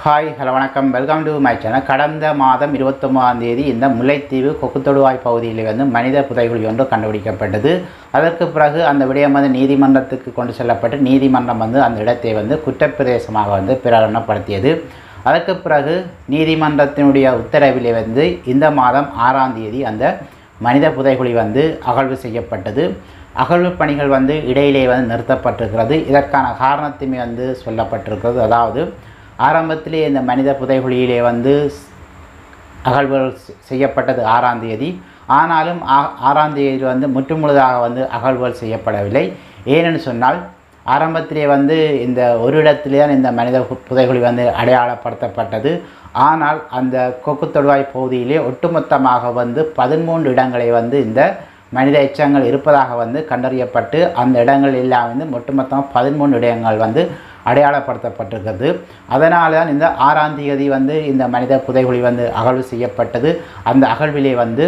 hi hello வணக்கம் welcome to my channel கடந்த மாதம் இருபத்தொம்பதாம் தேதி இந்த முல்லைத்தீவு கொக்குத்தொடுவாய் பகுதியில் வந்து மனித புதைகுழி ஒன்று கண்டுபிடிக்கப்பட்டது அதற்கு பிறகு அந்த விடயம் வந்து நீதிமன்றத்துக்கு கொண்டு செல்லப்பட்டு நீதிமன்றம் வந்து அந்த இடத்தை வந்து குற்றப்பிரதேசமாக வந்து பிரகடனப்படுத்தியது அதற்கு பிறகு நீதிமன்றத்தினுடைய உத்தரவிலே வந்து இந்த மாதம் ஆறாம் தேதி அந்த மனித புதைகுழி வந்து அகழ்வு செய்யப்பட்டது அகழ்வு பணிகள் வந்து இடையிலே வந்து நிறுத்தப்பட்டிருக்கிறது இதற்கான காரணத்தையுமே வந்து சொல்லப்பட்டிருக்கிறது அதாவது ஆரம்பத்திலே இந்த மனித புதைகுழியிலே வந்து ஸ்- அகழ்வுகள் செ- செய்யப்பட்டது ஆறாம் தேதி ஆனாலும் ஆ- ஆறாம் தேதி வந்து முற்றுமுழுதாக வந்து அகழ்வுகள் செய்யப்படவில்லை ஏனென்னு சொன்னால் ஆரம்பத்திலே வந்து இந்த ஒரு இடத்திலே தான் இந்த மனித பு- புதைகுழி வந்து அடையாளப்படுத்தப்பட்டது ஆனால் அந்த கொக்கு தொடுவாய் பகுதியிலே ஒட்டுமொத்தமாக வந்து பதிமூன்று இடங்களை வந்து இந்த மனித எச்சங்கள் இருப்பதாக வந்து கண்டறியப்பட்டு அந்த இடங்கள் எல்லாம் வந்து ஒட்டுமொத்தமாக பதிமூன்று இடங்கள் வந்து அடையாளப்படுத்தப்பட்டிருக்கிறது அதனால தான் இந்த ஆறாம் தேதி வந்து இந்த மனித புதைகுழி வந்து அகழ்வு செய்யப்பட்டது அந்த அகழ்விலே வந்து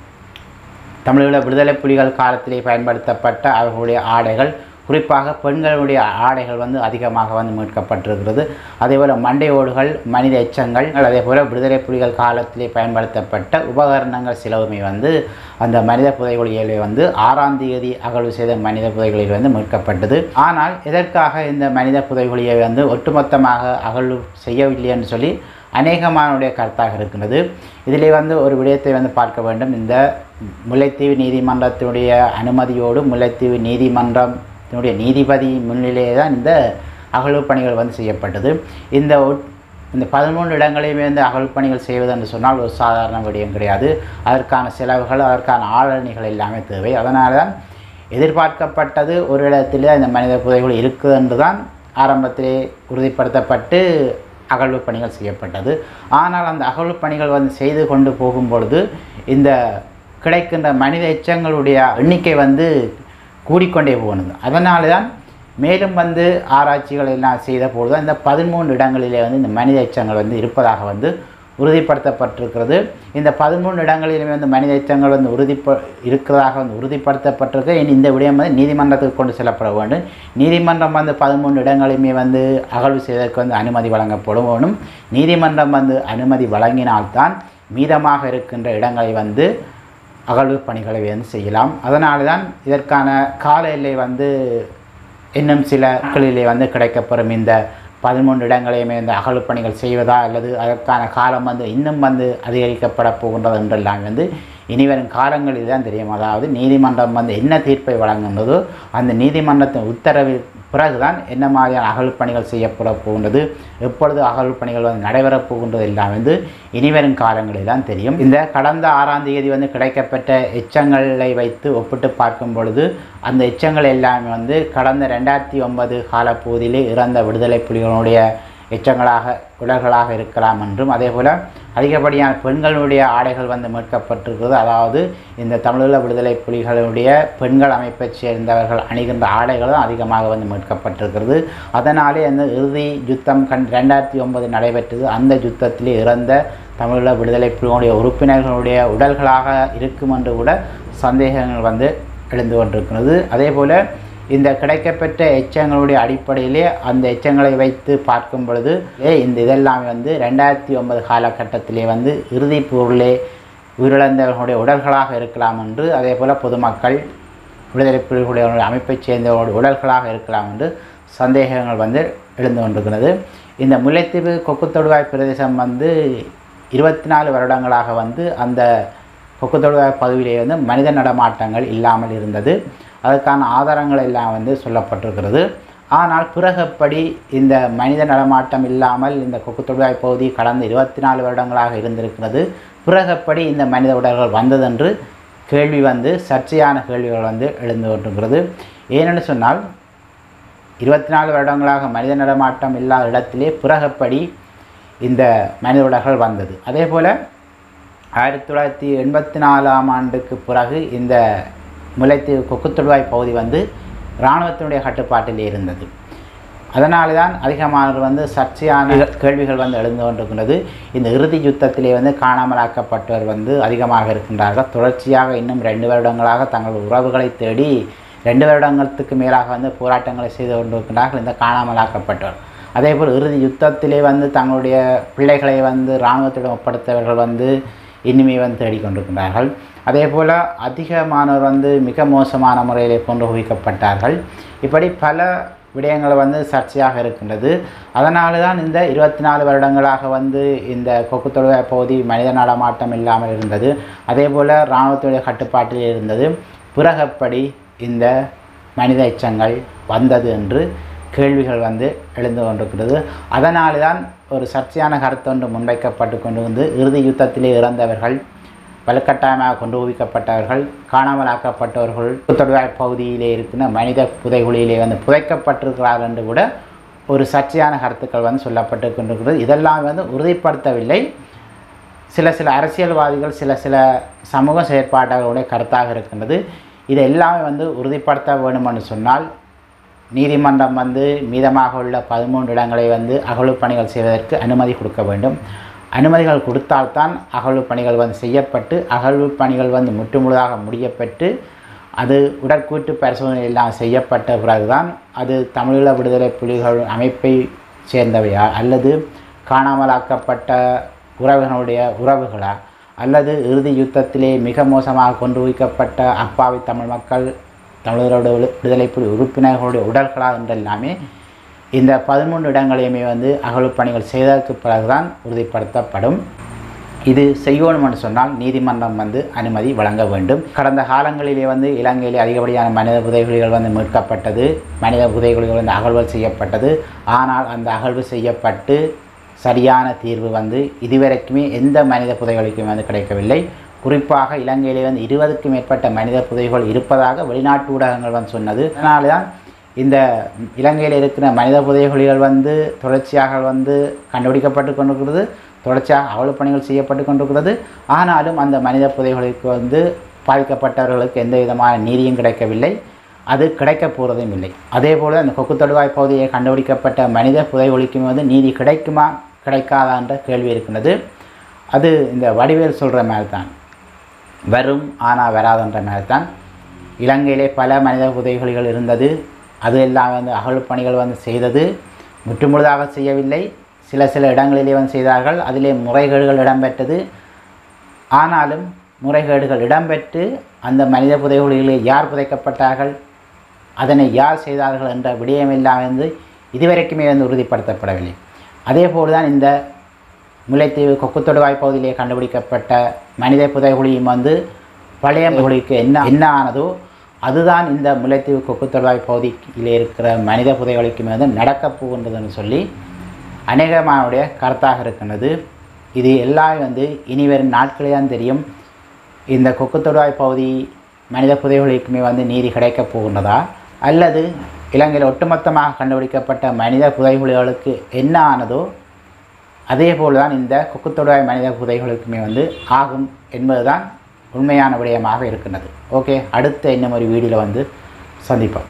தமிழீழ விடுதலை புலிகள் காலத்திலே பயன்படுத்தப்பட்ட அவர்களுடைய ஆடைகள் குறிப்பாக பெண்களுடைய ஆடைகள் வந்து அதிகமாக வந்து மீட்கப்பட்டிருக்கிறது அதேபோல் மண்டையோடுகள் மனித எச்சங்கள் அதேபோல் விடுதலை புலிகள் காலத்திலே பயன்படுத்தப்பட்ட உபகரணங்கள் சிலவுமே வந்து அந்த மனித புதைகுழியிலே வந்து ஆறாம் தேதி அகழ்வு செய்த மனித புதைகுழியில் வந்து மீட்கப்பட்டது ஆனால் எதற்காக இந்த மனித புதைகுழியை வந்து ஒட்டுமொத்தமாக அகழ்வு செய்யவில்லை என்று சொல்லி அநேகமானுடைய கருத்தாக இருக்கின்றது இதிலே வந்து ஒரு விடயத்தை வந்து பார்க்க வேண்டும் இந்த முல்லைத்தீவு நீதிமன்றத்தினுடைய அனுமதியோடு முல்லைத்தீவு நீதிமன்றத்தினுடைய நீதிபதி முன்னிலையே தான் இந்த அகழ்வு பணிகள் வந்து செய்யப்பட்டது இந்த ஒட்- இந்த பதிமூன்று இடங்களையுமே வந்து அகழ்வு பணிகள் செய்வது என்று சொன்னால் ஒரு சாதாரண விடயம் கிடையாது அதற்கான செலவுகள் அதற்கான ஆளணிகள் எல்லாமே தேவை அதனால தான் எதிர்பார்க்கப்பட்டது ஒரு இடத்துல இந்த மனித புதைகுழி இருக்குது என்று தான் ஆரம்பத்திலே உறுதிப்படுத்தப்பட்டு அகழ்வு பணிகள் செய்யப்பட்டது ஆனால் அந்த அகழ்வு பணிகள் வந்து செய்து கொண்டு போகும் பொழுது இந்த கிடைக்கின்ற மனித எச்சங்களுடைய எண்ணிக்கை வந்து கூடிக்கொண்டே போனது அதனால தான் மேலும் வந்து ஆராய்ச்சிகள் எல்லாம் செய்த பொழுது இந்த பதிமூன்று இடங்களிலே வந்து இந்த மனித எச்சங்கள் வந்து இருப்பதாக வந்து உறுதிப்படுத்தப்பட்டிருக்கிறது இந்த பதிமூன்று இடங்களிலுமே வந்து மனித எச்சங்கள் வந்து உறுதிப்ப இருக்கிறதாக வந்து உறுதிப்படுத்தப்பட்டிருக்கு இனி இந்த விடயம் வந்து நீதிமன்றத்துக்கு கொண்டு செல்லப்பட வேண்டும் நீதிமன்றம் வந்து பதிமூன்று இடங்களையுமே வந்து அகழ்வு செய்வதற்கு வந்து அனுமதி வழங்கப்படும் வேணும் நீதிமன்றம் வந்து அனுமதி வழங்கினால்தான் மீதமாக இருக்கின்ற இடங்களை வந்து அகழ்வு பணிகளை வந்து செய்யலாம் அதனால தான் இதற்கான கால எல்லை வந்து இன்னும் சில நாட்களிலே வந்து கிடைக்கப்பெறும் இந்த பதிமூன்று இடங்களையுமே இந்த அகழ்வு பணிகள் செய்வதா அல்லது அதற்கான காலம் வந்து இன்னும் வந்து அதிகரிக்கப்பட போகின்றது என்றெல்லாம் வந்து இனிவரும் காலங்களில் தான் தெரியும் அதாவது நீதிமன்றம் வந்து என்ன தீர்ப்பை வழங்குகின்றதோ அந்த நீதிமன்றத்தின் உத்தரவில் பிறகுதான் என்ன மாதிரியான அகழ்வு பணிகள் செய்யப்பட போகின்றது எப்பொழுது அகழ்வு பணிகள் வந்து நடைபெறப் போகின்றது எல்லாம் வந்து இனிவரும் காலங்களில் தான் தெரியும் இந்த கடந்த ஆறாம் தேதி வந்து கிடைக்கப்பட்ட எச்சங்களை வைத்து ஒப்பிட்டு பார்க்கும் பொழுது அந்த எச்சங்கள் எல்லாமே வந்து கடந்த ரெண்டாயிரத்தி ஒன்பது காலப்பகுதியிலே இறந்த விடுதலை புலிகளுடைய எச்சங்களாக உடல்களாக இருக்கலாம் என்றும் அதேபோல் அதிகப்படியான பெண்களுடைய ஆடைகள் வந்து மீட்கப்பட்டிருக்கிறது அதாவது இந்த தமிழீழ விடுதலை புலிகளுடைய பெண்கள் அமைப்பைச் சேர்ந்தவர்கள் அணிகின்ற ஆடைகள் தான் அதிகமாக வந்து மீட்கப்பட்டிருக்கிறது அதனாலே அந்த இறுதி யுத்தம் கண் ரெண்டாயிரத்தி ஒன்பது நடைபெற்றது அந்த யுத்தத்திலே இறந்த தமிழீழ விடுதலை புலிகளுடைய உறுப்பினர்களுடைய உடல்களாக இருக்கும் என்று கூட சந்தேகங்கள் வந்து எழுந்து கொண்டிருக்கிறது அதே போல் இந்த கிடைக்கப்பெற்ற எச்சங்களுடைய அடிப்படையிலே அந்த எச்சங்களை வைத்து பார்க்கும் பொழுது ஏ, இந்த இதெல்லாம் வந்து ரெண்டாயிரத்தி ஒன்பது காலகட்டத்திலே வந்து இறுதிப் பொருளே உயிரிழந்தவர்களுடைய உடல்களாக இருக்கலாம் என்று அதே போல் பொதுமக்கள் விடுதலை புலிகளுடைய அமைப்பைச் சேர்ந்தவர்களுடைய உடல்களாக இருக்கலாம் என்று சந்தேகங்கள் வந்து எழுந்து கொண்டிருக்கிறது இந்த முல்லைத்தீவு கொக்குத்தொடுவாய் பிரதேசம் வந்து இருபத்தி நாலு வருடங்களாக வந்து அந்த கொக்குத்தொடுவாய் பகுதியிலே வந்து மனித நடமாட்டங்கள் இல்லாமல் இருந்தது அதற்கான ஆதாரங்கள் எல்லாம் வந்து சொல்லப்பட்டிருக்கிறது ஆனால் பிறகப்படி இந்த மனித நடமாட்டம் இல்லாமல் இந்த கொக்குத்தொடுவாய் பகுதி கடந்த இருபத்தி நாலு வருடங்களாக இருந்திருக்கிறது பிறகப்படி இந்த மனித உடல்கள் வந்ததென்று கேள்வி வந்து சர்ச்சையான கேள்விகள் வந்து எழுந்து கொண்டிருக்கிறது ஏனென்று சொன்னால் இருபத்தி நாலு வருடங்களாக மனித நடமாட்டம் இல்லாத இடத்திலே பிறகப்படி இந்த மனித உடல்கள் வந்தது அதே போல் ஆயிரத்தி தொள்ளாயிரத்தி எண்பத்தி நாலாம் ஆண்டுக்கு பிறகு இந்த முல்லைத்தீவு கொக்குத்தொடுவாய் பகுதி வந்து இராணுவத்தினுடைய கட்டுப்பாட்டில் இருந்தது அதனால தான் அதிகமானவர் வந்து சர்ச்சையான கேள்விகள் வந்து எழுந்து கொண்டிருக்கின்றது இந்த இறுதி யுத்தத்திலே வந்து காணாமலாக்கப்பட்டவர் வந்து அதிகமாக இருக்கின்றார்கள் தொடர்ச்சியாக இன்னும் ரெண்டு வருடங்களாக தங்கள் உறவுகளை தேடி ரெண்டு வருடங்களுக்கு மேலாக வந்து போராட்டங்களை செய்து கொண்டிருக்கின்றார்கள் இந்த காணாமலாக்கப்பட்டவர் அதேபோல் இறுதி யுத்தத்திலே வந்து தங்களுடைய பிள்ளைகளை வந்து இராணுவத்திடம் ஒப்படைத்தவர்கள் வந்து இனிமே வந்து தேடிக்கொண்டிருக்கிறார்கள் அதே போல் அதிகமானோர் வந்து மிக மோசமான முறையிலே கொண்டு குவிக்கப்பட்டார்கள் இப்படி பல விடயங்கள் வந்து சர்ச்சையாக இருக்கின்றது அதனால தான் இந்த இருபத்தி நாலு வருடங்களாக வந்து இந்த கொக்கு தொழுவாய் பகுதி மனித நடமாட்டம் இல்லாமல் இருந்தது அதே போல் இராணுவத்துடைய கட்டுப்பாட்டில் இருந்தது பிறகப்படி இந்த மனித எச்சங்கள் வந்தது என்று கேள்விகள் வந்து எழுந்து கொண்டிருக்கிறது அதனால தான் ஒரு சர்ச்சையான கருத்தொன்று முன்வைக்கப்பட்டு கொண்டு வந்து இறுதி யுத்தத்திலே இறந்தவர்கள் வலுக்கட்டாயமாக கொண்டு குவிக்கப்பட்டவர்கள் காணாமலாக்கப்பட்டவர்கள் தொடுவாய் பகுதியிலே இருக்கிற மனித புதைகுழியிலே வந்து புதைக்கப்பட்டிருக்கிறார்கள் என்று கூட ஒரு சர்ச்சையான கருத்துக்கள் வந்து சொல்லப்பட்டு கொண்டிருக்கிறது இதெல்லாம் வந்து உறுதிப்படுத்தவில்லை சில சில அரசியல்வாதிகள் சில சில சமூக செயற்பாட்டாளர்களுடைய கருத்தாக இருக்கின்றது இது எல்லாமே வந்து உறுதிப்படுத்த வேண்டுமென்று சொன்னால் நீதிமன்றம் வந்து மீதமாக உள்ள பதிமூன்று இடங்களை வந்து அகழ்வு பணிகள் செய்வதற்கு அனுமதி கொடுக்க வேண்டும் அனுமதிகள் கொடுத்தால்தான் அகழ்வு பணிகள் வந்து செய்யப்பட்டு அகழ்வு பணிகள் வந்து முற்றுமுழுதாக முடியப்பட்டு அது உடற்கூட்டு பரிசோதனை எல்லாம் செய்யப்பட்ட பிறகுதான் அது தமிழீழ விடுதலை புலிகள் அமைப்பை சேர்ந்தவையா அல்லது காணாமலாக்கப்பட்ட உறவினருடைய உறவுகளா அல்லது இறுதி யுத்தத்திலே மிக மோசமாக கொண்டு வைக்கப்பட்ட அப்பாவி தமிழ் மக்கள் தமிழரோட விடுதலை புலி உறுப்பினர்களுடைய உடல்களா என்றெல்லாமே இந்த பதிமூன்று இடங்களையுமே வந்து அகழ்வு பணிகள் செய்ததற்கு பிறகுதான் உறுதிப்படுத்தப்படும் இது செய்யணும் என்று சொன்னால் நீதிமன்றம் வந்து அனுமதி வழங்க வேண்டும் கடந்த காலங்களிலே வந்து இலங்கையிலே அதிகப்படியான மனித புதைகுழிகள் வந்து மீட்கப்பட்டது மனித புதைகுழிகள் வந்து அகழ்வு செய்யப்பட்டது ஆனால் அந்த அகழ்வு செய்யப்பட்டு சரியான தீர்வு வந்து இதுவரைக்குமே எந்த மனித புதைகளுக்கும் வந்து கிடைக்கவில்லை குறிப்பாக இலங்கையிலே வந்து இருபதுக்கும் மேற்பட்ட மனித புதைகள் இருப்பதாக வெளிநாட்டு ஊடகங்கள் வந்து சொன்னது அதனால தான் இந்த இலங்கையில் இருக்கிற மனித புதைகுழிகள் வந்து தொடர்ச்சியாக வந்து கண்டுபிடிக்கப்பட்டு கொண்டிருக்கிறது தொடர்ச்சியாக அவ்வளவு பணிகள் செய்யப்பட்டு கொண்டிருக்கிறது ஆனாலும் அந்த மனித புதைகளுக்கு வந்து பாதிக்கப்பட்டவர்களுக்கு எந்த விதமான நீதியும் கிடைக்கவில்லை அது கிடைக்கப் போகிறதும் இல்லை அதே போல் அந்த கொக்கு தொடுவாய் பகுதியை கண்டுபிடிக்கப்பட்ட மனித புதைகுழிக்கும் வந்து நீதி கிடைக்குமா கிடைக்காதா என்ற கேள்வி இருக்கின்றது அது இந்த வடிவேல் சொல்கிற மாதிரி தான் வரும் ஆனால் வராதுன்ற மாதிரி தான் இலங்கையிலே பல மனித புதைகுழிகள் இருந்தது அது எல்லாம் வந்து அகழ்வு பணிகள் வந்து செய்தது முற்றுமுழுதாக செய்யவில்லை சில சில இடங்களிலே வந்து செய்தார்கள் அதிலே முறைகேடுகள் இடம்பெற்றது ஆனாலும் முறைகேடுகள் இடம்பெற்று அந்த மனித புதைகுழிகளில் யார் புதைக்கப்பட்டார்கள் அதனை யார் செய்தார்கள் என்ற விடயமெல்லாம் வந்து இதுவரைக்குமே வந்து உறுதிப்படுத்தப்படவில்லை அதே தான் இந்த முல்லைத்தீவு கொக்குத்தொடுவாய் பகுதியிலே கண்டுபிடிக்கப்பட்ட மனித புதைகுழியும் வந்து பழைய புதைகுழிக்கு என்ன என்ன ஆனதோ அதுதான் இந்த முல்லைத்தீவு கொக்குத்தொடுவாய் பகுதியிலே இருக்கிற மனித புதைகுழிக்கும் வந்து நடக்கப் போகின்றதுன்னு சொல்லி அநேகமானுடைய கருத்தாக இருக்கின்றது இது எல்லாம் வந்து இனி வரும் நாட்களே தான் தெரியும் இந்த கொக்குத்தொடுவாய் பகுதி மனித புதைகுழிக்குமே வந்து நீதி கிடைக்கப் போகின்றதா அல்லது இலங்கையில் ஒட்டுமொத்தமாக கண்டுபிடிக்கப்பட்ட மனித புதைகுழிகளுக்கு என்ன ஆனதோ அதே போல் தான் இந்த கொக்குத்தொடுவாய் மனித புதைகளுக்குமே வந்து ஆகும் என்பதுதான் உண்மையான விடயமாக இருக்கின்றது ஓகே அடுத்த இன்னும் ஒரு வீடியோவில் வந்து சந்திப்போம்